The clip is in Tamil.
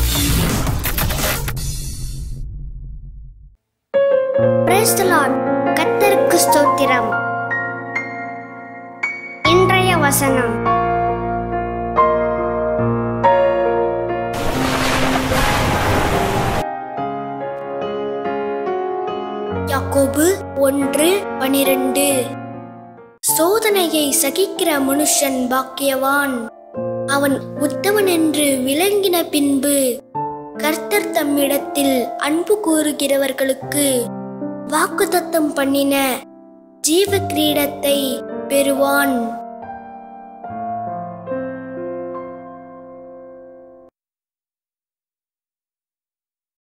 Praise the Lord. கர்த்தருக்கு ஸ்தோத்திரம் இன்றைய வசனம் யாக்கோபு ஒன்று பனிரெண்டு சோதனையை சகிக்கிற மனுஷன் பாக்கியவான் அவன் உத்தமன் என்று விளங்கின பின்பு கர்த்தர் தம்மிடத்தில் அன்பு கூறுகிறவர்களுக்கு வாக்குத்தத்தம் பண்ணின ஜீவ கிரீடத்தை பெறுவான்